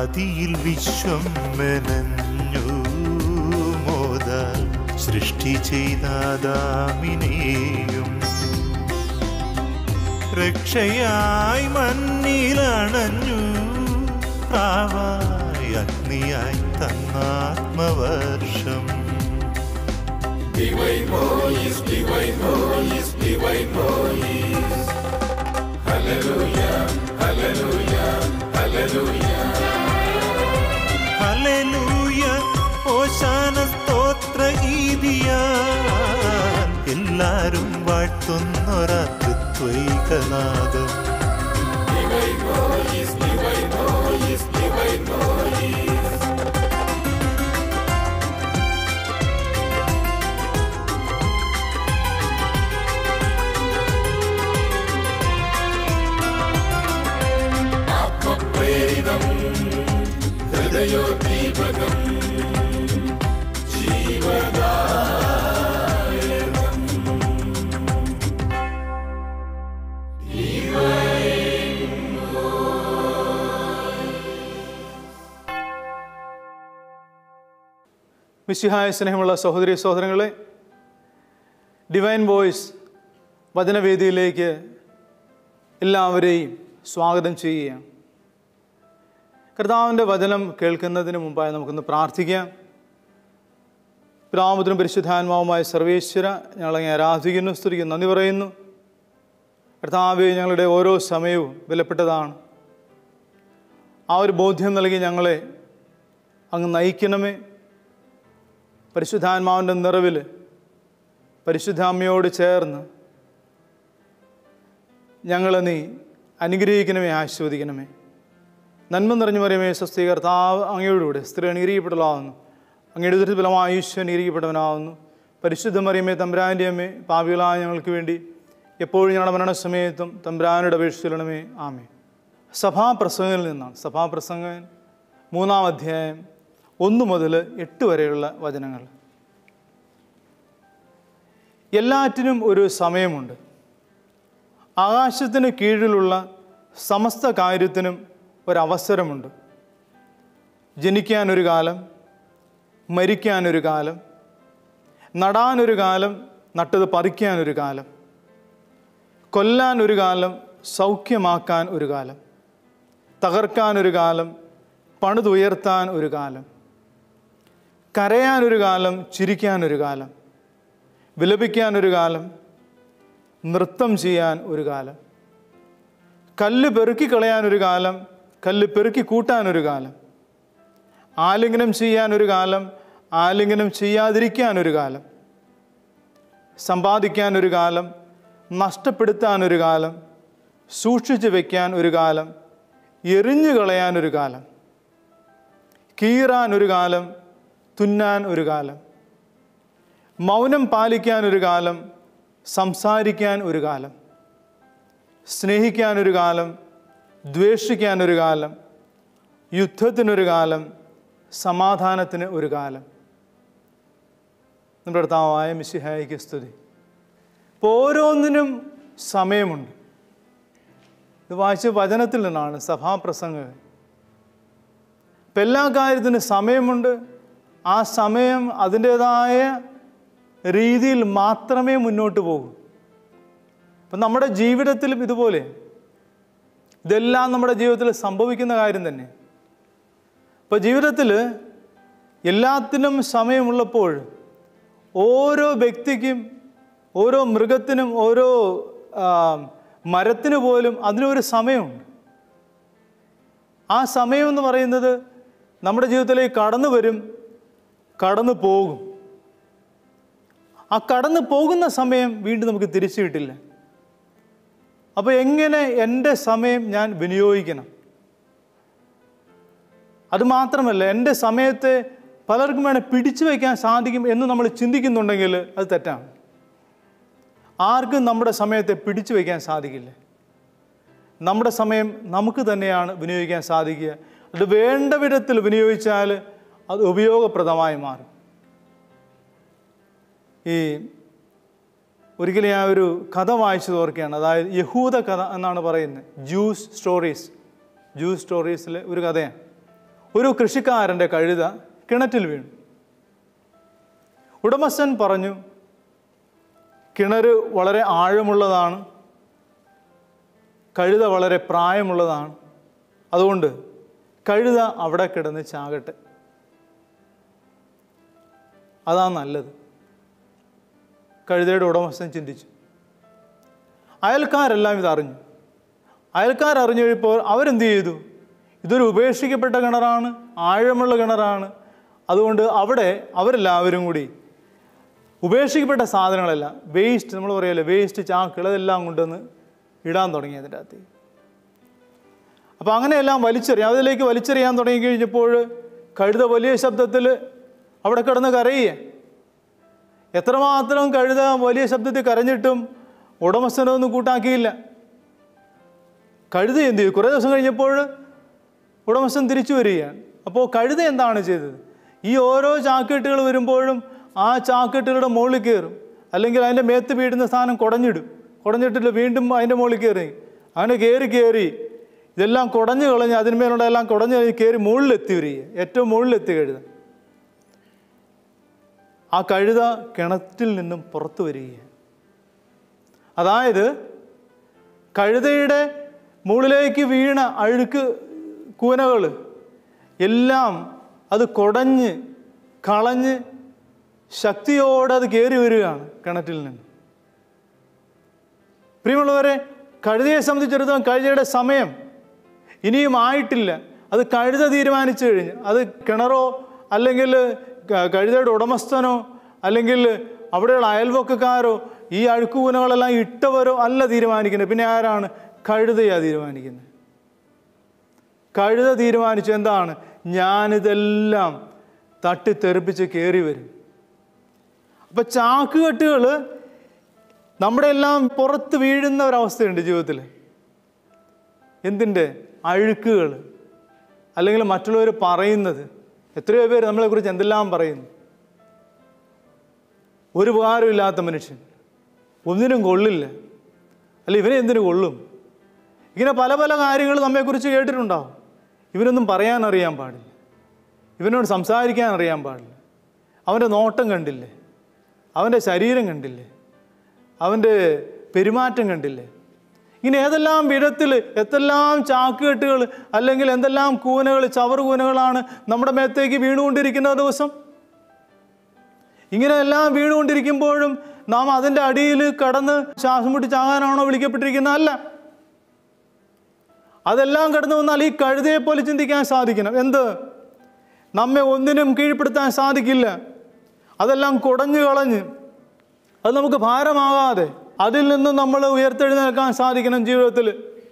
ആദിയിൽ വിശ്വം മെനഞ്ഞു മോദ സൃഷ്ടി ചെയ്താദാമിനെയും രക്ഷയായി മണ്ണിലണഞ്ഞു പ്രാവായി അഗ്നിയായി തന്നാത്മവർഷം ഹല്ലേലൂയ ഓശാന സ്തോത്ര ഗീതിയാ എല്ലാരും വാഴ്ത്തുന്നൊരത്വൈകനാദം മിശിഹായ സ്നേഹമുള്ള സഹോദരി സഹോദരങ്ങളെ ഡിവൈൻ വോയിസ് വചനവേദിയിലേക്ക് എല്ലാവരെയും സ്വാഗതം ചെയ്യുകയാണ് കർത്താവിൻ്റെ വചനം കേൾക്കുന്നതിന് മുമ്പായി നമുക്കൊന്ന് പ്രാർത്ഥിക്കാം പിതാമുദ്രം പരിശുദ്ധാത്മാവുമായ സർവേശ്വര ഞങ്ങളങ്ങെ ആരാധിക്കുന്നു സ്തുതിക്കുന്നു നന്ദി പറയുന്നു കർത്താവെ ഞങ്ങളുടെ ഓരോ സമയവും വിലപ്പെട്ടതാണ് ആ ഒരു ബോധ്യം നൽകി ഞങ്ങളെ അങ്ങ് നയിക്കണമേ പരിശുദ്ധാത്മാവിൻ്റെ നിറവിൽ പരിശുദ്ധ അമ്മയോട് ചേർന്ന് ഞങ്ങളെ നീ അനുഗ്രഹിക്കണമേ ആസ്വദിക്കണമേ നന്മ നിറഞ്ഞു പറയുമേ സ്വസ്തി കർത്താവ് അങ്ങയോടുകൂടെ സ്ത്രീ അനുഗ്രഹിക്കപ്പെടലാവുന്നു അങ്ങയുടെ ദുരിത ഫലമായ ഈശ്വരൻ അനുഗ്രഹിക്കപ്പെട്ടവനാവുന്നു പരിശുദ്ധ മറിയമേ തമ്പുരാൻ്റെ അമ്മേ പാപികളായ ഞങ്ങൾക്ക് വേണ്ടി എപ്പോഴും ഞങ്ങളുടെ മരണസമയത്തും തമ്പുരാനുടെ അപേക്ഷിച്ചിടണമേ ആമേ സഭാപ്രസംഗത്തിൽ നിന്നാണ് സഭാപ്രസംഗൻ മൂന്നാം അധ്യായം ഒന്ന് മുതൽ എട്ട് വരെയുള്ള വചനങ്ങൾ എല്ലാറ്റിനും ഒരു സമയമുണ്ട് ആകാശത്തിന് കീഴിലുള്ള സമസ്ത കാര്യത്തിനും ഒരവസരമുണ്ട് ജനിക്കാനൊരു കാലം മരിക്കാനൊരു കാലം നടാനൊരു കാലം നട്ടത് പറിക്കാനൊരു കാലം കൊല്ലാൻ ഒരു കാലം സൗഖ്യമാക്കാൻ ഒരു കാലം തകർക്കാൻ ഒരു കാലം പണിതുയർത്താൻ ഒരു കാലം കരയാനൊരു കാലം ചിരിക്കാനൊരു കാലം വിലപിക്കാനൊരു കാലം നൃത്തം ചെയ്യാൻ ഒരു കാലം കല്ല് പെറുക്കി കളയാനൊരു കാലം കല്ല് പെറുക്കി കൂട്ടാനൊരു കാലം ആലിംഗനം ചെയ്യാനൊരു കാലം ആലിംഗനം ചെയ്യാതിരിക്കാനൊരു കാലം സമ്പാദിക്കാനൊരു കാലം നഷ്ടപ്പെടുത്താനൊരു കാലം സൂക്ഷിച്ചു വയ്ക്കാൻ ഒരു കാലം എറിഞ്ഞു കളയാനൊരു കാലം കീറാൻ ഒരു കാലം തുന്നാൻ ഒരു കാലം മൗനം പാലിക്കാൻ ഒരു കാലം സംസാരിക്കാൻ ഒരു കാലം സ്നേഹിക്കാൻ ഒരു കാലം ദ്വേഷിക്കാൻ ഒരു കാലം യുദ്ധത്തിനൊരു കാലം സമാധാനത്തിന് ഒരു കാലം നമ്മുടെ കർത്താവായ മിശിഹായിക്ക് സ്തുതി ഇപ്പോൾ ഓരോന്നിനും സമയമുണ്ട് ഇത് വായിച്ച വചനത്തിൽ നിന്നാണ് സഭാപ്രസംഗം ഇപ്പം എല്ലാ കാര്യത്തിനും സമയമുണ്ട് ആ സമയം അതിൻ്റേതായ രീതിയിൽ മാത്രമേ മുന്നോട്ട് പോകൂ അപ്പം നമ്മുടെ ജീവിതത്തിലും ഇതുപോലെ ഇതെല്ലാം നമ്മുടെ ജീവിതത്തിൽ സംഭവിക്കുന്ന കാര്യം തന്നെ ഇപ്പോൾ ജീവിതത്തിൽ എല്ലാത്തിനും സമയമുള്ളപ്പോൾ ഓരോ വ്യക്തിക്കും ഓരോ മൃഗത്തിനും ഓരോ ആ, മരത്തിന് പോലും അതിനൊരു സമയമുണ്ട് ആ സമയം എന്ന് പറയുന്നത് നമ്മുടെ ജീവിതത്തിലേക്ക് കടന്നു വരും കടന്നു പോകും ആ കടന്നു പോകുന്ന സമയം വീണ്ടും നമുക്ക് തിരിച്ചു കിട്ടില്ല അപ്പോൾ എങ്ങനെ എൻ്റെ സമയം ഞാൻ വിനിയോഗിക്കണം അത് മാത്രമല്ല എൻ്റെ സമയത്തെ പലർക്കും വേണേൽ പിടിച്ചു വയ്ക്കാൻ സാധിക്കും എന്ന് നമ്മൾ ചിന്തിക്കുന്നുണ്ടെങ്കിൽ അത് തെറ്റാണ് ആർക്കും നമ്മുടെ സമയത്തെ പിടിച്ചു വയ്ക്കാൻ സാധിക്കില്ല നമ്മുടെ സമയം നമുക്ക് തന്നെയാണ് വിനിയോഗിക്കാൻ സാധിക്കുക അത് വേണ്ട വിധത്തിൽ വിനിയോഗിച്ചാൽ അത് ഉപയോഗപ്രദമായി മാറും ഈ ഒരിക്കലും ഞാൻ ഒരു കഥ വായിച്ചു ഓർക്കുകയാണ് അതായത് യഹൂദ കഥ എന്നാണ് പറയുന്നത് ജ്യൂസ് സ്റ്റോറീസ് ജ്യൂസ് സ്റ്റോറീസിലെ ഒരു കഥയാണ് ഒരു കൃഷിക്കാരൻ്റെ കഴുത കിണറ്റിൽ വീണു ഉടമസ്ഥൻ പറഞ്ഞു കിണർ വളരെ ആഴമുള്ളതാണ് കഴുത വളരെ പ്രായമുള്ളതാണ് അതുകൊണ്ട് കഴുത അവിടെ കിടന്ന് ചാകട്ടെ അതാ നല്ലത് കഴുതയുടെ ഉടമസ്ഥൻ ചിന്തിച്ചു അയൽക്കാരെല്ലാം ഇതറിഞ്ഞു അയൽക്കാരറിഞ്ഞു കഴിയുമ്പോൾ അവരെന്ത് ചെയ്തു ഇതൊരു ഉപേക്ഷിക്കപ്പെട്ട കിണറാണ് ആഴമുള്ള കിണറാണ് അതുകൊണ്ട് അവിടെ അവരെല്ലാവരും കൂടി ഉപേക്ഷിക്കപ്പെട്ട സാധനങ്ങളെല്ലാം വേസ്റ്റ് നമ്മൾ പറയല്ലേ വേസ്റ്റ് ചാക്കുകൾ ഇതെല്ലാം കൊണ്ടുവന്ന് ഇടാൻ തുടങ്ങി അതിൻ്റെ അകത്ത് അപ്പോൾ അങ്ങനെയെല്ലാം വലിച്ചെറിയാം അതിലേക്ക് വലിച്ചെറിയാൻ തുടങ്ങി കഴിഞ്ഞപ്പോൾ കഴുത വലിയ ശബ്ദത്തിൽ അവിടെ കിടന്ന് കരയുക എത്രമാത്രം കഴുത വലിയ ശബ്ദത്തിൽ കരഞ്ഞിട്ടും ഉടമസ്ഥനൊന്നും കൂട്ടാക്കിയില്ല കഴുത എന്ത് ചെയ്തു കുറേ ദിവസം കഴിഞ്ഞപ്പോൾ ഉടമസ്ഥൻ തിരിച്ചു വരികയാണ് അപ്പോൾ കഴുത എന്താണ് ചെയ്തത് ഈ ഓരോ ചാക്കെട്ടുകൾ വരുമ്പോഴും ആ ചാക്കെട്ടുകളുടെ മുകളിൽ കയറും അല്ലെങ്കിൽ അതിൻ്റെ മേത്ത് വീടുന്ന സാധനം കുടഞ്ഞിടും കുടഞ്ഞിട്ടിട്ട് വീണ്ടും അതിൻ്റെ മുകളിൽ കയറി അങ്ങനെ കയറി കയറി ഇതെല്ലാം കുടഞ്ഞു കളഞ്ഞ് അതിന്മേലുള്ള എല്ലാം കുടഞ്ഞു കഴിഞ്ഞ് കയറി മുകളിലെത്തി വരിക ഏറ്റവും മുകളിലെത്തി കഴുത ആ കഴുത കിണറ്റിൽ നിന്നും പുറത്തു വരികയാണ് അതായത് കഴുതയുടെ മുകളിലേക്ക് വീണ അഴുക്ക് കൂനകൾ എല്ലാം അത് കുടഞ്ഞ് കളഞ്ഞ് ശക്തിയോടെ അത് കയറി വരികയാണ് കിണറ്റിൽ നിന്ന് പ്രിയമുള്ളവരെ കഴുതയെ സംബന്ധിച്ചിടത്തോളം കഴുതയുടെ സമയം ഇനിയും ആയിട്ടില്ല അത് കഴുത തീരുമാനിച്ചു കഴിഞ്ഞ് അത് കിണറോ അല്ലെങ്കിൽ ക- കഴുതയുടെ ഉടമസ്ഥനോ അല്ലെങ്കിൽ അവിടെയുള്ള അയൽവക്കക്കാരോ ഈ അഴുക്കുകൂനകളെല്ലാം ഇട്ടവരോ അല്ല തീരുമാനിക്കുന്നത് പിന്നെ ആരാണ് കഴുതയാണ് തീരുമാനിക്കുന്നത് കഴുത തീരുമാനിച്ചു എന്താണ് ഞാനിതെല്ലാം തട്ടിത്തെറിപ്പിച്ച് കയറി വരും അപ്പം ചാക്കുകെട്ടുകൾ നമ്മുടെ എല്ലാം പുറത്ത് വീഴുന്ന ഒരവസ്ഥയുണ്ട് ജീവിതത്തിൽ എന്തിൻ്റെ അഴുക്കുകൾ അല്ലെങ്കിൽ മറ്റുള്ളവർ പറയുന്നത് എത്രയോ പേര് നമ്മളെക്കുറിച്ച് എന്തെല്ലാം പറയുന്നു ഒരു ഉപകാരമില്ലാത്ത മനുഷ്യൻ ഒന്നിനും കൊള്ളില്ല അല്ല ഇവനെ എന്തിനു കൊള്ളും ഇങ്ങനെ പല പല കാര്യങ്ങൾ നമ്മെക്കുറിച്ച് കേട്ടിട്ടുണ്ടാവും ഇവനൊന്നും പറയാൻ അറിയാൻ പാടില്ല ഇവനോട് സംസാരിക്കാൻ അറിയാൻ പാടില്ല അവൻ്റെ നോട്ടം കണ്ടില്ലേ അവൻ്റെ ശരീരം കണ്ടില്ലേ അവൻ്റെ പെരുമാറ്റം കണ്ടില്ലേ ഇങ്ങനെ ഏതെല്ലാം വിധത്തിൽ എത്തെല്ലാം ചാക്കുകെട്ടുകൾ അല്ലെങ്കിൽ എന്തെല്ലാം കൂനകൾ ചവറ് കൂനകളാണ് നമ്മുടെ മേത്തേക്ക് വീണുകൊണ്ടിരിക്കുന്ന ദിവസം ഇങ്ങനെ എല്ലാം വീണുകൊണ്ടിരിക്കുമ്പോഴും നാം അതിൻ്റെ അടിയിൽ കടന്ന് ശ്വാസം മുട്ടി ചാകാനാണോ വിളിക്കപ്പെട്ടിരിക്കുന്നത് അല്ല അതെല്ലാം കടന്നു വന്നാൽ ഈ കഴുതയെ പോലെ ചിന്തിക്കാൻ സാധിക്കണം എന്ത് നമ്മെ ഒന്നിനും കീഴ്പ്പെടുത്താൻ സാധിക്കില്ല അതെല്ലാം കുടഞ്ഞു കളഞ്ഞ് അത് നമുക്ക് ഭാരമാകാതെ അതിൽ നിന്ന് നമ്മൾ ഉയർത്തെഴുന്നേൽക്കാൻ സാധിക്കണം ജീവിതത്തിൽ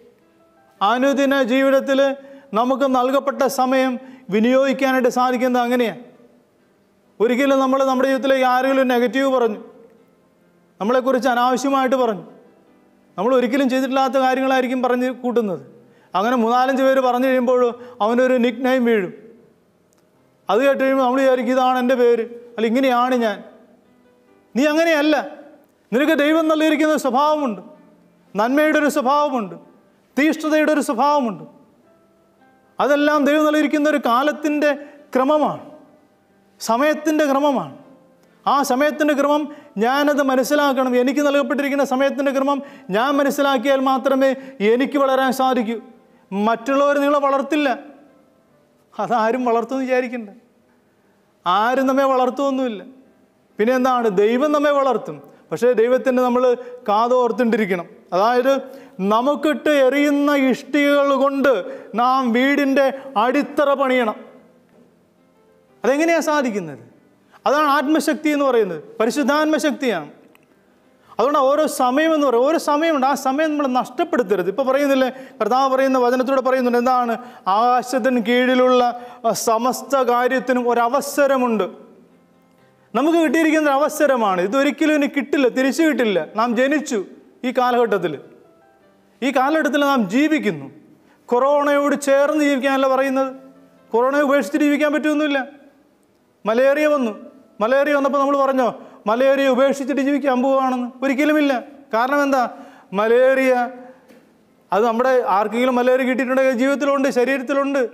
അനുദിന ജീവിതത്തിൽ നമുക്ക് നൽകപ്പെട്ട സമയം വിനിയോഗിക്കാനായിട്ട് സാധിക്കുന്നത് അങ്ങനെയാണ് ഒരിക്കലും നമ്മൾ നമ്മുടെ ജീവിതത്തിലേക്ക് ആരെങ്കിലും നെഗറ്റീവ് പറഞ്ഞു നമ്മളെക്കുറിച്ച് അനാവശ്യമായിട്ട് പറഞ്ഞു നമ്മൾ ഒരിക്കലും ചെയ്തിട്ടില്ലാത്ത കാര്യങ്ങളായിരിക്കും പറഞ്ഞ് കൂട്ടുന്നത് അങ്ങനെ മൂന്നാലഞ്ച് പേര് പറഞ്ഞു കഴിയുമ്പോൾ അവനൊരു നിക് നെയിം വീഴും അത് കേട്ട് കഴിയുമ്പോൾ നമ്മൾ വിചാരിക്കും ഇതാണ് എൻ്റെ പേര് അല്ല ഇങ്ങനെയാണ് ഞാൻ നീ അങ്ങനെയല്ല നിനക്ക് ദൈവം നൽകിയിരിക്കുന്ന ഒരു സ്വഭാവമുണ്ട് നന്മയുടെ ഒരു സ്വഭാവമുണ്ട് തീഷ്ണതയുടെ ഒരു സ്വഭാവമുണ്ട് അതെല്ലാം ദൈവം നൽകിയിരിക്കുന്ന ഒരു കാലത്തിൻ്റെ ക്രമമാണ് സമയത്തിൻ്റെ ക്രമമാണ് ആ സമയത്തിൻ്റെ ക്രമം ഞാനത് മനസ്സിലാക്കണം എനിക്ക് നൽകപ്പെട്ടിരിക്കുന്ന സമയത്തിൻ്റെ ക്രമം ഞാൻ മനസ്സിലാക്കിയാൽ മാത്രമേ എനിക്ക് വളരാൻ സാധിക്കൂ മറ്റുള്ളവർ നിങ്ങളെ വളർത്തില്ല അതാരും വളർത്തുമെന്ന് വിചാരിക്കണ്ട ആരും നമ്മെ വളർത്തുമൊന്നുമില്ല പിന്നെ എന്താണ് ദൈവം നമ്മെ വളർത്തും പക്ഷേ ദൈവത്തിന് നമ്മൾ കാതോർത്തിണ്ടിരിക്കണം അതായത് നമുക്കിട്ട് എറിയുന്ന ഇഷ്ടികകൾ കൊണ്ട് നാം വീടിൻ്റെ അടിത്തറ പണിയണം അതെങ്ങനെയാണ് സാധിക്കുന്നത് അതാണ് ആത്മശക്തി എന്ന് പറയുന്നത് പരിശുദ്ധാത്മശക്തിയാണ് അതുകൊണ്ട് ഓരോ സമയം എന്ന് പറയും ഓരോ സമയമുണ്ട് ആ സമയം നമ്മൾ നഷ്ടപ്പെടുത്തരുത് ഇപ്പോൾ പറയുന്നില്ലേ കർത്താവ് പറയുന്ന വചനത്തിലൂടെ പറയുന്നുണ്ട് എന്താണ് ആകാശത്തിന് കീഴിലുള്ള ആ, സമസ്ത കാര്യത്തിനും ഒരവസരമുണ്ട് നമുക്ക് കിട്ടിയിരിക്കുന്ന ഒരു അവസരമാണ് ഇതൊരിക്കലും ഇനി കിട്ടില്ല തിരിച്ചു കിട്ടില്ല നാം ജനിച്ചു ഈ കാലഘട്ടത്തിൽ ഈ കാലഘട്ടത്തിൽ നാം ജീവിക്കുന്നു കൊറോണയോട് ചേർന്ന് ജീവിക്കാനല്ല പറയുന്നത് കൊറോണയെ ഉപേക്ഷിച്ച് ജീവിക്കാൻ പറ്റുമൊന്നുമില്ല മലേറിയ വന്നു മലേറിയ വന്നപ്പോൾ നമ്മൾ പറഞ്ഞോ മലേറിയ ഉപേക്ഷിച്ചിട്ട് ജീവിക്കാൻ പോവുകയാണെന്ന് ഒരിക്കലുമില്ല കാരണം എന്താ മലേറിയ അത് നമ്മുടെ ആർക്കെങ്കിലും മലേറിയ കിട്ടിയിട്ടുണ്ടെങ്കിൽ ജീവിതത്തിലുണ്ട് ശരീരത്തിലുണ്ട്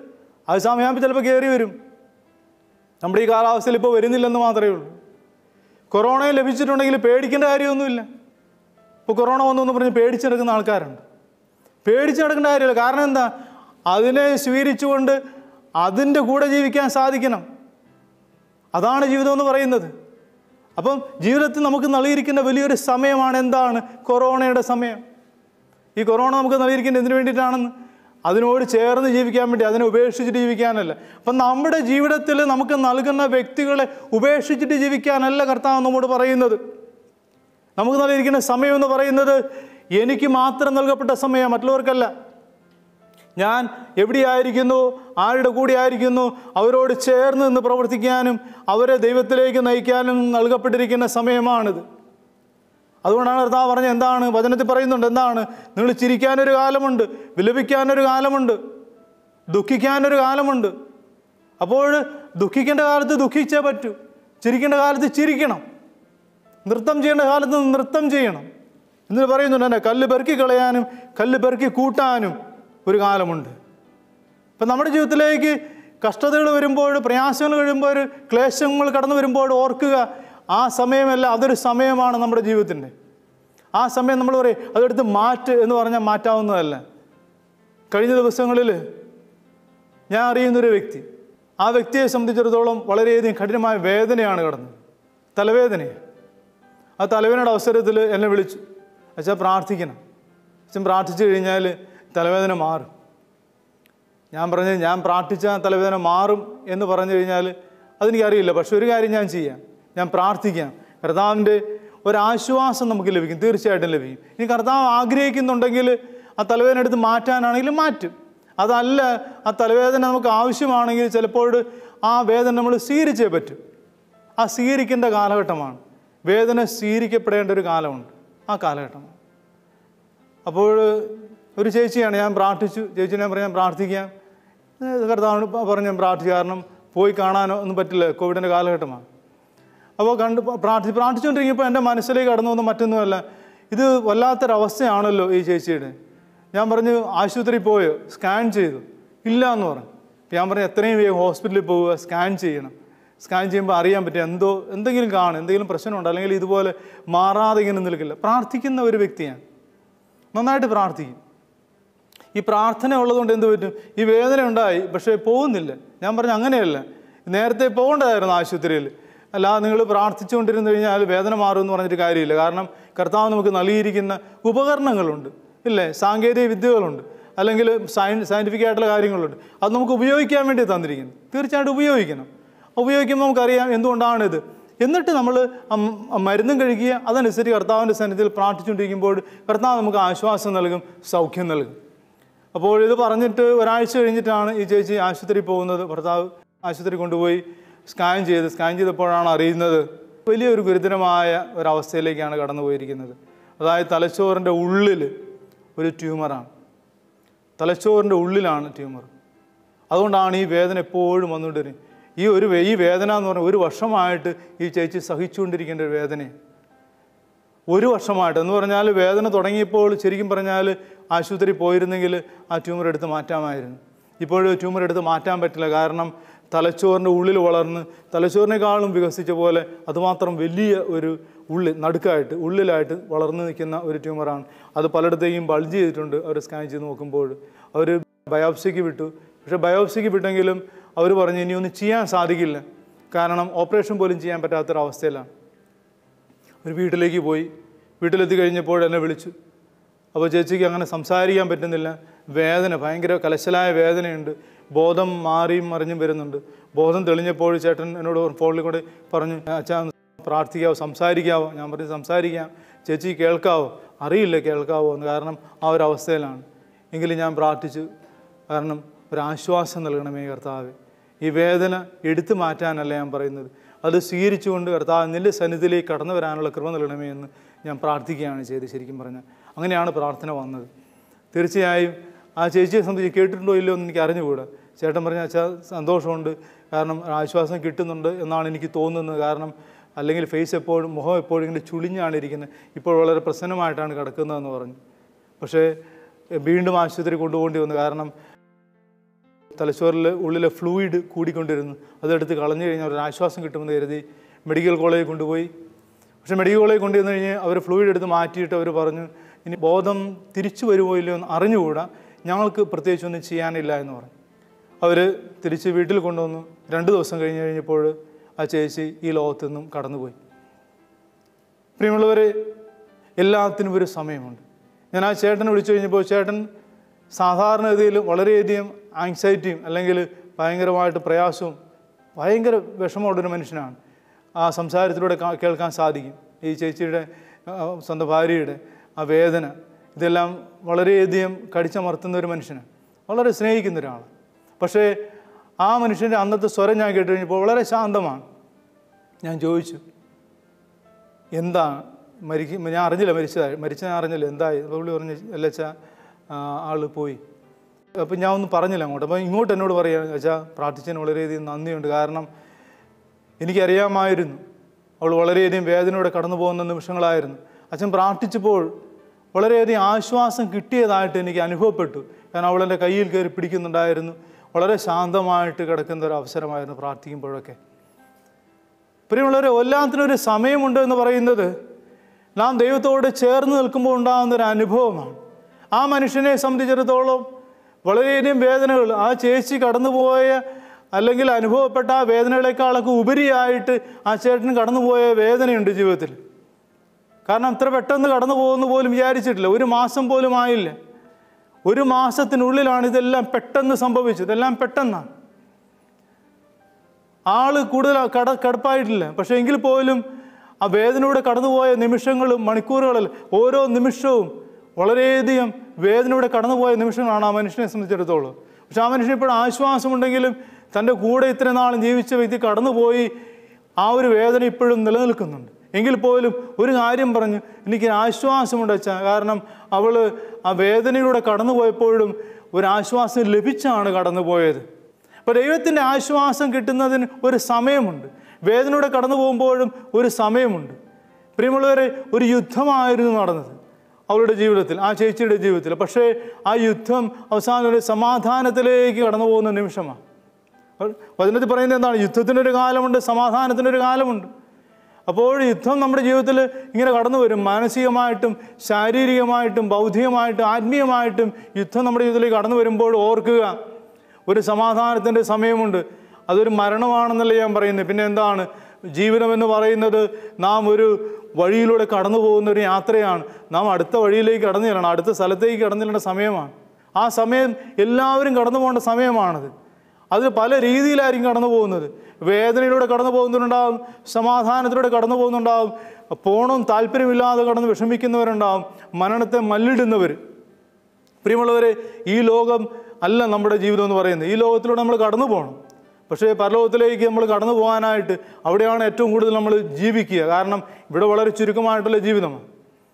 അത് സമയമാകുമ്പോൾ ചിലപ്പോൾ കയറി വരും നമ്മുടെ ഈ കാലാവസ്ഥയിൽ ഇപ്പോൾ വരുന്നില്ലെന്ന് മാത്രമേ ഉള്ളൂ കൊറോണയെ ലഭിച്ചിട്ടുണ്ടെങ്കിൽ പേടിക്കേണ്ട കാര്യമൊന്നുമില്ല ഇപ്പോൾ കൊറോണ വന്നു എന്ന് പറഞ്ഞ് പേടിച്ച് നടക്കുന്ന ആൾക്കാരുണ്ട് പേടിച്ച് നടക്കേണ്ട കാര്യമില്ല കാരണം എന്താ അതിനെ സ്വീകരിച്ചുകൊണ്ട് അതിൻ്റെ കൂടെ ജീവിക്കാൻ സാധിക്കണം അതാണ് ജീവിതം എന്ന് പറയുന്നത് അപ്പം ജീവിതത്തിൽ നമുക്ക് നൽകിയിരിക്കുന്ന വലിയൊരു സമയമാണ് എന്താണ് കൊറോണയുടെ സമയം ഈ കൊറോണ നമുക്ക് നൽകിയിരിക്കുന്നത് എന്തിനു വേണ്ടിയിട്ടാണെന്ന് അതിനോട് ചേർന്ന് ജീവിക്കാൻ വേണ്ടി അതിനെ ഉപേക്ഷിച്ചിട്ട് ജീവിക്കാനല്ല അപ്പം നമ്മുടെ ജീവിതത്തിൽ നമുക്ക് നൽകുന്ന വ്യക്തികളെ ഉപേക്ഷിച്ചിട്ട് ജീവിക്കാനല്ല കർത്താവ് നമ്മോട് പറയുന്നത് നമുക്ക് നൽകിയിരിക്കുന്ന സമയം എന്ന് പറയുന്നത് എനിക്ക് മാത്രം നൽകപ്പെട്ട സമയം മറ്റുള്ളവർക്കല്ല ഞാൻ എവിടെയായിരിക്കുന്നു ആരുടെ കൂടെ ആയിരിക്കുന്നു അവരോട് ചേർന്ന് നിന്ന് പ്രവർത്തിക്കാനും അവരെ ദൈവത്തിലേക്ക് നയിക്കാനും നൽകപ്പെട്ടിരിക്കുന്ന സമയമാണിത് അതുകൊണ്ടാണ് കർത്താവ് പറഞ്ഞ എന്താണ് വചനത്തിൽ പറയുന്നുണ്ട് എന്താണ് നിങ്ങൾ ചിരിക്കാനൊരു കാലമുണ്ട് വിലപിക്കാനൊരു കാലമുണ്ട് ദുഃഖിക്കാനൊരു കാലമുണ്ട് അപ്പോൾ ദുഃഖിക്കേണ്ട കാലത്ത് ദുഃഖിച്ചേ പറ്റൂ ചിരിക്കേണ്ട കാലത്ത് ചിരിക്കണം നൃത്തം ചെയ്യേണ്ട കാലത്ത് നൃത്തം ചെയ്യണം എന്നിട്ട് പറയുന്നുണ്ട് എന്നെ കല്ല് പെറുക്കി കളയാനും കല്ല് പെറുക്കി കൂട്ടാനും ഒരു കാലമുണ്ട് ഇപ്പം നമ്മുടെ ജീവിതത്തിലേക്ക് കഷ്ടതകൾ വരുമ്പോൾ പ്രയാസങ്ങൾ വരുമ്പോൾ ക്ലേശങ്ങൾ കടന്നു വരുമ്പോൾ ഓർക്കുക ആ സമയമല്ല അതൊരു സമയമാണ് നമ്മുടെ ജീവിതത്തിൻ്റെ ആ സമയം നമ്മൾ പറയും അതെടുത്ത് മാറ്റ് എന്ന് പറഞ്ഞാൽ മാറ്റാവുന്നതല്ല കഴിഞ്ഞ ദിവസങ്ങളിൽ ഞാൻ അറിയുന്നൊരു വ്യക്തി ആ വ്യക്തിയെ സംബന്ധിച്ചിടത്തോളം വളരെയധികം കഠിനമായ വേദനയാണ് കടന്നത് തലവേദനയാണ് ആ തലവേദനയുടെ അവസരത്തിൽ എന്നെ വിളിച്ചു അച്ഛാ പ്രാർത്ഥിക്കണം അച്ഛൻ പ്രാർത്ഥിച്ചു കഴിഞ്ഞാൽ തലവേദന മാറും ഞാൻ പറഞ്ഞു ഞാൻ പ്രാർത്ഥിച്ച തലവേദന മാറും എന്ന് പറഞ്ഞു കഴിഞ്ഞാൽ അതെനിക്കറിയില്ല പക്ഷെ ഒരു കാര്യം ഞാൻ ചെയ്യാം ഞാൻ പ്രാർത്ഥിക്കാം കർത്താവിൻ്റെ ഒരാശ്വാസം നമുക്ക് ലഭിക്കും തീർച്ചയായിട്ടും ലഭിക്കും ഇനി കർത്താവ് ആഗ്രഹിക്കുന്നുണ്ടെങ്കിൽ ആ തലവേദന എടുത്ത് മാറ്റാനാണെങ്കിൽ മാറ്റും അതല്ല ആ തലവേദന നമുക്ക് ആവശ്യമാണെങ്കിൽ ചിലപ്പോൾ ആ വേദന നമ്മൾ സ്വീകരിച്ചേ പറ്റും ആ സ്വീകരിക്കേണ്ട കാലഘട്ടമാണ് വേദന സ്വീകരിക്കപ്പെടേണ്ട ഒരു കാലമുണ്ട് ആ കാലഘട്ടമാണ് അപ്പോൾ ഒരു ചേച്ചിയാണ് ഞാൻ പ്രാർത്ഥിച്ചു ചേച്ചി ഞാൻ പറഞ്ഞു ഞാൻ പ്രാർത്ഥിക്കാം ഏഹ് കർത്താവിന് പ- പറഞ്ഞു ഞാൻ പ്രാർത്ഥിച്ചു കാരണം പോയി കാണാനോ ഒന്നും പറ്റില്ല കോവിഡിൻ്റെ കാലഘട്ടമാണ് അപ്പോൾ കണ്ട് പ- പ്രാർത്ഥി പ്രാർത്ഥിച്ചുകൊണ്ടിരിക്കുമ്പോൾ എൻ്റെ മനസ്സിലേക്ക് കടന്നു വന്ന മറ്റൊന്നുമല്ല ഇത് വല്ലാത്തൊരവസ്ഥയാണല്ലോ ഈ ചേച്ചിയുടെ ഞാൻ പറഞ്ഞു ആശുപത്രി പോയോ സ്കാൻ ചെയ്തു ഇല്ല എന്ന് പറഞ്ഞു അപ്പോൾ ഞാൻ പറഞ്ഞു എത്രയും വേഗം ഹോസ്പിറ്റലിൽ പോവുക സ്കാൻ ചെയ്യണം സ്കാൻ ചെയ്യുമ്പോൾ അറിയാൻ പറ്റും എന്തോ എന്തെങ്കിലും കാണും എന്തെങ്കിലും പ്രശ്നമുണ്ട് അല്ലെങ്കിൽ ഇതുപോലെ മാറാതെ ഇങ്ങനെ നിൽക്കില്ല പ്രാർത്ഥിക്കുന്ന ഒരു വ്യക്തിയാണ് നന്നായിട്ട് പ്രാർത്ഥിക്കും ഈ പ്രാർത്ഥന ഉള്ളതുകൊണ്ട് എന്ത് പറ്റും ഈ വേദന ഉണ്ടായി പക്ഷേ പോകുന്നില്ല ഞാൻ പറഞ്ഞു അങ്ങനെയല്ല നേരത്തെ പോകേണ്ടതായിരുന്നു ആശുപത്രിയിൽ അല്ലാതെ നിങ്ങൾ പ്രാർത്ഥിച്ചുകൊണ്ടിരുന്നു കഴിഞ്ഞാൽ വേദന മാറുമെന്ന് പറഞ്ഞിട്ട് കാര്യമില്ല കാരണം കർത്താവ് നമുക്ക് നൽകിയിരിക്കുന്ന ഉപകരണങ്ങളുണ്ട് ഇല്ലേ സാങ്കേതിക വിദ്യകളുണ്ട് അല്ലെങ്കിൽ സയൻ സയൻറ്റിഫിക് ആയിട്ടുള്ള കാര്യങ്ങളുണ്ട് അത് നമുക്ക് ഉപയോഗിക്കാൻ വേണ്ടി തന്നിരിക്കുന്നു തീർച്ചയായിട്ടും ഉപയോഗിക്കണം ഉപയോഗിക്കുമ്പോൾ നമുക്കറിയാം എന്തുകൊണ്ടാണിത് എന്നിട്ട് നമ്മൾ മരുന്നും കഴിക്കുക അതനുസരിച്ച് കർത്താവിൻ്റെ സന്നിധിയിൽ പ്രാർത്ഥിച്ചുകൊണ്ടിരിക്കുമ്പോൾ കർത്താവ് നമുക്ക് ആശ്വാസം നൽകും സൗഖ്യം നൽകും അപ്പോൾ ഇത് പറഞ്ഞിട്ട് ഒരാഴ്ച കഴിഞ്ഞിട്ടാണ് ഈ ചേച്ചി ആശുപത്രി പോകുന്നത് ഭർത്താവ് ആശുപത്രി കൊണ്ടുപോയി സ്കാൻ ചെയ്ത് സ്കാൻ ചെയ്തപ്പോഴാണ് അറിയുന്നത് വലിയൊരു ഗുരുതരമായ ഒരവസ്ഥയിലേക്കാണ് കടന്നു പോയിരിക്കുന്നത് അതായത് തലച്ചോറിൻ്റെ ഉള്ളിൽ ഒരു ട്യൂമറാണ് തലച്ചോറിൻ്റെ ഉള്ളിലാണ് ട്യൂമർ അതുകൊണ്ടാണ് ഈ വേദന എപ്പോഴും വന്നുകൊണ്ടിരുന്നത് ഈ ഒരു വേ- ഈ വേദന എന്ന് പറഞ്ഞാൽ ഒരു വർഷമായിട്ട് ഈ ചേച്ചി സഹിച്ചുകൊണ്ടിരിക്കേണ്ട ഒരു വേദനയാണ് ഒരു വർഷമായിട്ട് എന്ന് പറഞ്ഞാൽ വേദന തുടങ്ങിയപ്പോൾ ശരിക്കും പറഞ്ഞാൽ ആശുപത്രി പോയിരുന്നെങ്കിൽ ആ ട്യൂമർ എടുത്ത് മാറ്റാമായിരുന്നു ഇപ്പോൾ ട്യൂമർ എടുത്ത് മാറ്റാൻ പറ്റില്ല കാരണം തലച്ചോറിൻ്റെ ഉള്ളിൽ വളർന്ന് തലച്ചോറിനേക്കാളും വികസിച്ച പോലെ അതുമാത്രം വലിയ ഒരു ഉള്ളിൽ നടുക്കായിട്ട് ഉള്ളിലായിട്ട് വളർന്നു നിൽക്കുന്ന ഒരു ട്യൂമറാണ് അത് പലയിടത്തേക്കും ബൾജ് ചെയ്തിട്ടുണ്ട് അവർ സ്കാൻ ചെയ്ത് നോക്കുമ്പോൾ അവർ ബയോപ്സിക്ക് വിട്ടു പക്ഷേ ബയോപ്സിക്ക് വിട്ടെങ്കിലും അവർ പറഞ്ഞു ഇനി ഒന്നും ചെയ്യാൻ സാധിക്കില്ല കാരണം ഓപ്പറേഷൻ പോലും ചെയ്യാൻ പറ്റാത്തൊരവസ്ഥയിലാണ് ഒരു വീട്ടിലേക്ക് പോയി വീട്ടിലെത്തി കഴിഞ്ഞപ്പോൾ എന്നെ വിളിച്ചു അപ്പോൾ ചേച്ചിക്ക് അങ്ങനെ സംസാരിക്കാൻ പറ്റുന്നില്ല വേദന ഭയങ്കര കലശലായ വേദനയുണ്ട് ബോധം മാറിയും മറിഞ്ഞും വരുന്നുണ്ട് ബോധം തെളിഞ്ഞപ്പോൾ ചേട്ടൻ എന്നോട് ഫോണിൽ കൂടെ പറഞ്ഞു അച്ഛാ ഒന്ന് പ്രാർത്ഥിക്കാവോ സംസാരിക്കാവോ ഞാൻ പറഞ്ഞു സംസാരിക്കാം ചേച്ചി കേൾക്കാവോ അറിയില്ല കേൾക്കാവോ എന്ന് കാരണം ആ ഒരു അവസ്ഥയിലാണ് എങ്കിലും ഞാൻ പ്രാർത്ഥിച്ചു കാരണം ഒരാശ്വാസം നൽകണമേ കർത്താവെ ഈ വേദന എടുത്തു മാറ്റാനല്ല ഞാൻ പറയുന്നത് അത് സ്വീകരിച്ചുകൊണ്ട് കർത്താവ് നിന്റെ സന്നിധിയിലേക്ക് കടന്നു വരാനുള്ള കൃപ നൽകണമേ എന്ന് ഞാൻ പ്രാർത്ഥിക്കുകയാണ് ചെയ്ത് ശരിക്കും പറഞ്ഞാൽ അങ്ങനെയാണ് പ്രാർത്ഥന വന്നത് തീർച്ചയായും ആ ചേച്ചിയെ സംബന്ധിച്ച് കേട്ടിട്ടുണ്ടോ ഇല്ലയോ എന്ന് എനിക്ക് അറിഞ്ഞുകൂടാ ചേട്ടൻ പറഞ്ഞ അച്ഛാ സന്തോഷമുണ്ട് കാരണം ആശ്വാസം കിട്ടുന്നുണ്ട് എന്നാണ് എനിക്ക് തോന്നുന്നത് കാരണം അല്ലെങ്കിൽ ഫേസ് എപ്പോഴും മുഖം എപ്പോഴും ഇങ്ങനെ ചുളിഞ്ഞാണ് ഇരിക്കുന്നത് ഇപ്പോൾ വളരെ പ്രസന്നമായിട്ടാണ് കിടക്കുന്നതെന്ന് പറഞ്ഞു പക്ഷേ വീണ്ടും ആശുപത്രി കൊണ്ടുപോകേണ്ടി വന്നു കാരണം തലച്ചോറിൽ ഉള്ളിലെ ഫ്ലൂയിഡ് കൂടിക്കൊണ്ടിരുന്നു അതെടുത്ത് കളഞ്ഞു കഴിഞ്ഞാൽ ഒരു ആശ്വാസം കിട്ടുമെന്ന് കരുതി മെഡിക്കൽ കോളേജിൽ കൊണ്ടുപോയി പക്ഷേ മെഡിക്കൽ കോളേജിൽ കൊണ്ടുവന്നു കഴിഞ്ഞ് അവർ ഫ്ലൂയിഡ് എടുത്ത് മാറ്റിയിട്ട് അവർ പറഞ്ഞു ഇനി ബോധം തിരിച്ചു വരുമോ ഇല്ലയോ എന്ന് അറിഞ്ഞുകൂടാ ഞങ്ങൾക്ക് പ്രത്യേകിച്ചൊന്നും ചെയ്യാനില്ല എന്ന് പറഞ്ഞു അവർ തിരിച്ച് വീട്ടിൽ കൊണ്ടുവന്നു രണ്ട് ദിവസം കഴിഞ്ഞ് കഴിഞ്ഞപ്പോൾ ആ ചേച്ചി ഈ ലോകത്തു നിന്നും കടന്നുപോയി പ്രിയമുള്ളവരെ എല്ലാത്തിനും ഒരു സമയമുണ്ട് ഞാൻ ആ ചേട്ടനെ വിളിച്ചു കഴിഞ്ഞപ്പോൾ ചേട്ടൻ സാധാരണഗതിയിൽ വളരെയധികം ആങ്സൈറ്റിയും അല്ലെങ്കിൽ ഭയങ്കരമായിട്ട് പ്രയാസവും ഭയങ്കര വിഷമമുള്ളൊരു മനുഷ്യനാണ് ആ സംസാരത്തിലൂടെ കാ- കേൾക്കാൻ സാധിക്കും ഈ ചേച്ചിയുടെ ആ, സ്വന്തം ഭാര്യയുടെ ആ വേദന ഇതെല്ലാം വളരെയധികം കടിച്ചമർത്തുന്ന ഒരു മനുഷ്യനാണ് വളരെ സ്നേഹിക്കുന്ന ഒരാളാണ് പക്ഷേ ആ മനുഷ്യൻ്റെ അന്നത്തെ സ്വരം ഞാൻ കേട്ട് കഴിഞ്ഞപ്പോൾ വളരെ ശാന്തമാണ് ഞാൻ ചോദിച്ചു എന്താ മരിക്കും ഞാൻ അറിഞ്ഞില്ല മരിച്ചതായി മരിച്ച ഞാൻ അറിഞ്ഞില്ല എന്തായി അപ്പോൾ പുള്ളി പറഞ്ഞു അല്ലച്ച ആൾ പോയി അപ്പം ഞാൻ ഒന്നും പറഞ്ഞില്ല അങ്ങോട്ട് അപ്പോൾ ഇങ്ങോട്ട് എന്നോട് പറയുക അച്ഛാ പ്രാർത്ഥിച്ചതിന് വളരെയധികം നന്ദിയുണ്ട് കാരണം എനിക്കറിയാമായിരുന്നു അവൾ വളരെയധികം വേദനയോടെ കടന്നു പോകുന്ന നിമിഷങ്ങളായിരുന്നു അച്ഛൻ പ്രാർത്ഥിച്ചപ്പോൾ വളരെയധികം ആശ്വാസം കിട്ടിയതായിട്ട് എനിക്ക് അനുഭവപ്പെട്ടു കാരണം അവൾ എൻ്റെ കയ്യിൽ കയറി പിടിക്കുന്നുണ്ടായിരുന്നു വളരെ ശാന്തമായിട്ട് കിടക്കുന്ന ഒരു അവസരമായിരുന്നു പ്രാർത്ഥിക്കുമ്പോഴൊക്കെ പ്രിയമുള്ളവരെ എല്ലാത്തിനും ഒരു സമയമുണ്ട് എന്ന് പറയുന്നത് നാം ദൈവത്തോട് ചേർന്ന് നിൽക്കുമ്പോൾ ഉണ്ടാകുന്ന ഒരു അനുഭവമാണ് ആ മനുഷ്യനെ സംബന്ധിച്ചിടത്തോളം വളരെയധികം വേദനകൾ ആ ചേച്ചി കടന്നുപോയ അല്ലെങ്കിൽ അനുഭവപ്പെട്ട ആ വേദനകളെക്കാളൊക്കെ ഉപരിയായിട്ട് ആ ചേട്ടന് കടന്നുപോയ വേദനയുണ്ട് ജീവിതത്തിൽ കാരണം അത്ര പെട്ടെന്ന് കടന്നു പോകുമെന്ന് പോലും വിചാരിച്ചിട്ടില്ല ഒരു മാസം പോലും ആയില്ല ഒരു മാസത്തിനുള്ളിലാണ് ഇതെല്ലാം പെട്ടെന്ന് സംഭവിച്ചത് ഇതെല്ലാം പെട്ടെന്നാണ് ആള് കൂടുതൽ കട കടുപ്പായിട്ടില്ല പക്ഷേ എങ്കിൽ പോലും ആ വേദനയുടെ കടന്നുപോയ നിമിഷങ്ങളും മണിക്കൂറുകളിൽ ഓരോ നിമിഷവും വളരെയധികം വേദനയുടെ കടന്നുപോയ നിമിഷങ്ങളാണ് ആ മനുഷ്യനെ സംബന്ധിച്ചിടത്തോളം പക്ഷെ ആ മനുഷ്യന് ഇപ്പോൾ ആശ്വാസമുണ്ടെങ്കിലും തൻ്റെ കൂടെ ഇത്ര നാളും ജീവിച്ച വ്യക്തി കടന്നുപോയി ആ ഒരു വേദന ഇപ്പോഴും നിലനിൽക്കുന്നുണ്ട് എങ്കിൽ പോലും ഒരു കാര്യം പറഞ്ഞു എനിക്ക് ആശ്വാസമുണ്ട് അച്ഛാ കാരണം അവൾ ആ വേദനയിലൂടെ കടന്നുപോയപ്പോഴും ഒരു ആശ്വാസം ലഭിച്ചാണ് കടന്നുപോയത് അപ്പോൾ ദൈവത്തിൻ്റെ ആശ്വാസം കിട്ടുന്നതിന് ഒരു സമയമുണ്ട് വേദനയുടെ കടന്നു പോകുമ്പോഴും ഒരു സമയമുണ്ട് പ്രിയമുള്ളവരെ ഒരു യുദ്ധമായിരുന്നു നടന്നത് അവളുടെ ജീവിതത്തിൽ ആ ചേച്ചിയുടെ ജീവിതത്തിൽ പക്ഷേ ആ യുദ്ധം അവസാനം ഒരു സമാധാനത്തിലേക്ക് കടന്നു പോകുന്ന നിമിഷമാണ് വചനത്തിൽ പറയുന്നത് എന്താണ് യുദ്ധത്തിനൊരു കാലമുണ്ട് സമാധാനത്തിനൊരു കാലമുണ്ട് അപ്പോൾ യുദ്ധം നമ്മുടെ ജീവിതത്തിൽ ഇങ്ങനെ കടന്നു വരും മാനസികമായിട്ടും ശാരീരികമായിട്ടും ബൗദ്ധികമായിട്ടും ആത്മീയമായിട്ടും യുദ്ധം നമ്മുടെ ജീവിതത്തിലേക്ക് കടന്നു വരുമ്പോൾ ഓർക്കുക ഒരു സമാധാനത്തിൻ്റെ സമയമുണ്ട് അതൊരു മരണമാണെന്നല്ല ഞാൻ പറയുന്നത് പിന്നെ എന്താണ് ജീവിതമെന്ന് പറയുന്നത് നാം ഒരു വഴിയിലൂടെ കടന്നു പോകുന്ന ഒരു യാത്രയാണ് നാം അടുത്ത വഴിയിലേക്ക് കടന്നു ചെല്ലണം അടുത്ത സ്ഥലത്തേക്ക് കടന്നു ചെല്ലേണ്ട സമയമാണ് ആ സമയം എല്ലാവരും കടന്നു പോകേണ്ട സമയമാണത് അത് പല രീതിയിലായിരിക്കും കടന്നു പോകുന്നത് വേദനയിലൂടെ കടന്നു പോകുന്നവരുണ്ടാവും സമാധാനത്തിലൂടെ കടന്നു പോകുന്നുണ്ടാവും പോണം താല്പര്യമില്ലാതെ കടന്ന് വിഷമിക്കുന്നവരുണ്ടാവും മരണത്തെ മല്ലിടുന്നവർ പ്രിയമുള്ളവരെ ഈ ലോകം അല്ല നമ്മുടെ ജീവിതം എന്ന് പറയുന്നത് ഈ ലോകത്തിലൂടെ നമ്മൾ കടന്നു പോകണം പക്ഷേ പരലോകത്തിലേക്ക് നമ്മൾ കടന്നു പോകാനായിട്ട് അവിടെയാണ് ഏറ്റവും കൂടുതൽ നമ്മൾ ജീവിക്കുക കാരണം ഇവിടെ വളരെ ചുരുക്കമായിട്ടുള്ള ജീവിതമാണ്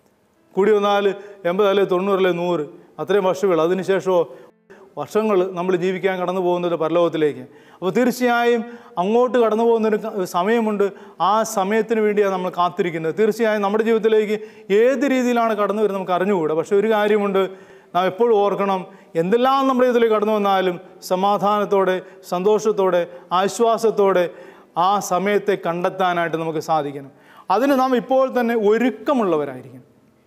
കൂടി വന്നാൽ എൺപത് അല്ലെ തൊണ്ണൂറല്ലേ നൂറ് അത്രയും വർഷങ്ങൾ അതിനുശേഷമോ വർഷങ്ങൾ നമ്മൾ ജീവിക്കാൻ കടന്നു പോകുന്നത് പരലോകത്തിലേക്ക് അപ്പോൾ തീർച്ചയായും അങ്ങോട്ട് കടന്നു പോകുന്നൊരു ക- സമയമുണ്ട് ആ സമയത്തിന് വേണ്ടിയാണ് നമ്മൾ കാത്തിരിക്കുന്നത് തീർച്ചയായും നമ്മുടെ ജീവിതത്തിലേക്ക് ഏത് രീതിയിലാണ് കടന്നു വരുന്നത് നമുക്ക് അറിഞ്ഞുകൂടാ പക്ഷേ ഒരു കാര്യമുണ്ട് നാം എപ്പോഴും ഓർക്കണം എന്തെല്ലാം നമ്മുടെ ഇതിലേക്ക് കടന്നു വന്നാലും സമാധാനത്തോടെ സന്തോഷത്തോടെ ആശ്വാസത്തോടെ ആ സമയത്തെ കണ്ടെത്താനായിട്ട് നമുക്ക് സാധിക്കണം അതിന് നാം ഇപ്പോൾ തന്നെ ഒരുക്കമുള്ളവരായിരിക്കണം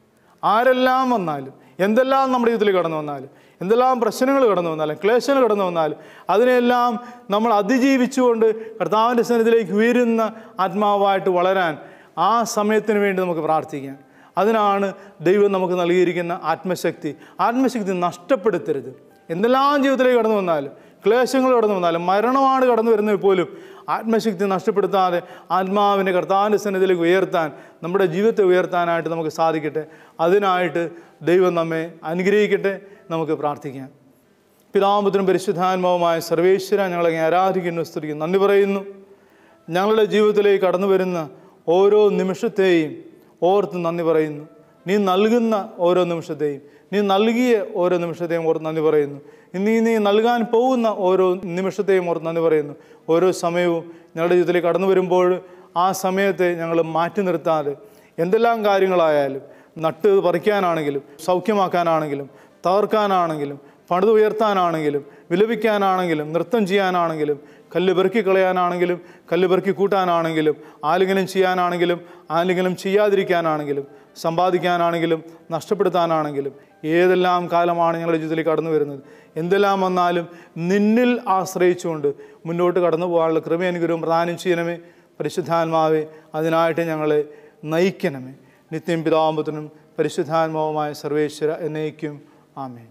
ആരെല്ലാം വന്നാലും എന്തെല്ലാം നമ്മുടെ ജീവിതത്തിൽ കടന്നു വന്നാലും എന്തെല്ലാം പ്രശ്നങ്ങൾ കടന്നു വന്നാലും ക്ലേശങ്ങൾ കടന്നു വന്നാലും അതിനെല്ലാം നമ്മൾ അതിജീവിച്ചുകൊണ്ട് കർത്താവിൻ്റെ സന്നിധിയിലേക്ക് ഉയരുന്ന ആത്മാവായിട്ട് വളരാൻ ആ സമയത്തിന് വേണ്ടി നമുക്ക് പ്രാർത്ഥിക്കാം അതിനാണ് ദൈവം നമുക്ക് നൽകിയിരിക്കുന്ന ആത്മശക്തി ആത്മശക്തി നഷ്ടപ്പെടുത്തരുത് എന്തെല്ലാം ജീവിതത്തിലേക്ക് കടന്നു വന്നാലും ക്ലേശങ്ങൾ കടന്നു വന്നാലും മരണമാണ് കടന്നു വരുന്നത് പോലും ആത്മശക്തി നഷ്ടപ്പെടുത്താതെ ആത്മാവിനെ കർത്താവിൻ്റെ സന്നിധിയിലേക്ക് ഉയർത്താൻ നമ്മുടെ ജീവിതത്തെ ഉയർത്താനായിട്ട് നമുക്ക് സാധിക്കട്ടെ അതിനായിട്ട് ദൈവം നമ്മെ അനുഗ്രഹിക്കട്ടെ നമുക്ക് പ്രാർത്ഥിക്കാം പിതാമുദ്രം പരിശുദ്ധാത്മാവുമായ സർവേശ്വര ഞങ്ങളെ ആരാധിക്കുന്നു സ്തുതിക്കുന്നു നന്ദി പറയുന്നു ഞങ്ങളുടെ ജീവിതത്തിലേക്ക് കടന്നു വരുന്ന ഓരോ നിമിഷത്തെയും ഓർത്ത് നന്ദി പറയുന്നു നീ നൽകുന്ന ഓരോ നിമിഷത്തെയും നീ നൽകിയ ഓരോ നിമിഷത്തെയും ഓർത്ത് നന്ദി പറയുന്നു നീ നീ നൽകാൻ പോകുന്ന ഓരോ നിമിഷത്തെയും ഓർത്ത് നന്ദി പറയുന്നു ഓരോ സമയവും ഞങ്ങളുടെ ജീവിതത്തിലേക്ക് കടന്നു വരുമ്പോൾ ആ സമയത്തെ ഞങ്ങൾ മാറ്റി നിർത്താതെ എന്തെല്ലാം കാര്യങ്ങളായാലും നട്ട് പറിക്കാനാണെങ്കിലും സൗഖ്യമാക്കാനാണെങ്കിലും തകർക്കാനാണെങ്കിലും പണിതുയർത്താനാണെങ്കിലും വിലപിക്കാനാണെങ്കിലും നൃത്തം ചെയ്യാനാണെങ്കിലും കല്ല് പെറുക്കി കളയാനാണെങ്കിലും കല്ല് പെറുക്കി കൂട്ടാനാണെങ്കിലും ആലിംഗനം ചെയ്യാനാണെങ്കിലും ആലിംഗനം ചെയ്യാതിരിക്കാനാണെങ്കിലും സമ്പാദിക്കാനാണെങ്കിലും നഷ്ടപ്പെടുത്താനാണെങ്കിലും ഏതെല്ലാം കാലമാണ് ഞങ്ങളുടെ ജീവിതത്തിലേക്ക് കടന്നു വരുന്നത് എന്തെല്ലാം വന്നാലും നിന്നിൽ ആശ്രയിച്ചുകൊണ്ട് മുന്നോട്ട് കടന്നു പോകാനുള്ള കൃപയനുഗ്രഹം പ്രദാനം ചെയ്യണമേ പരിശുദ്ധാത്മാവെ അതിനായിട്ട് ഞങ്ങളെ നയിക്കണമേ നിത്യം പിതാമ്പത്തിനും പരിശുദ്ധാത്മാവുമായ സർവേശ്വര എന്നേക്കും ആമേൻ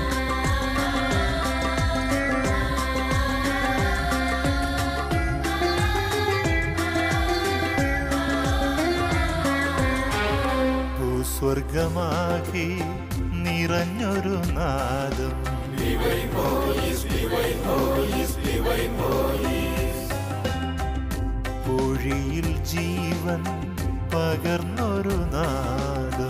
ഭൂസ്വർഗമാകി നിറഞ്ഞൊരു നാദം പൊഴിയിൽ ജീവൻ പകർന്നൊരു നാദം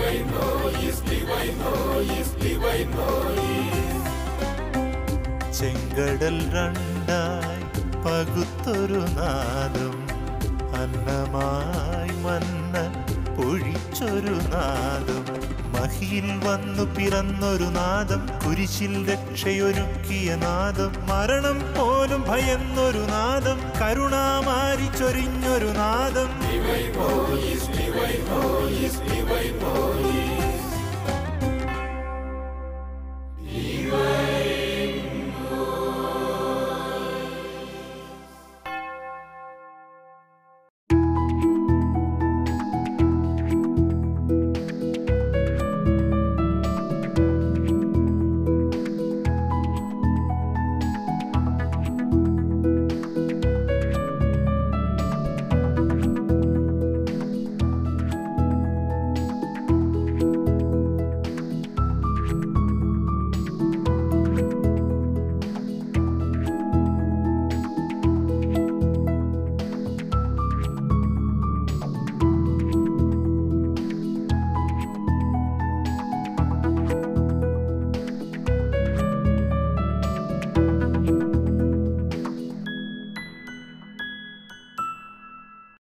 ചെങ്കടൽ രണ്ടായി പകുത്തൊരു നാദം അന്നമായി മന്ന പൊഴിച്ചൊരു നാദം മഹിയിൽ വന്നു പിറന്നൊരു നാദം കുരിശിൽ രക്ഷയൊരുക്കിയ നാദം മരണം പോലും ഭയന്നൊരു നാദം കരുണാമാരി ചൊരിഞ്ഞൊരു നാദം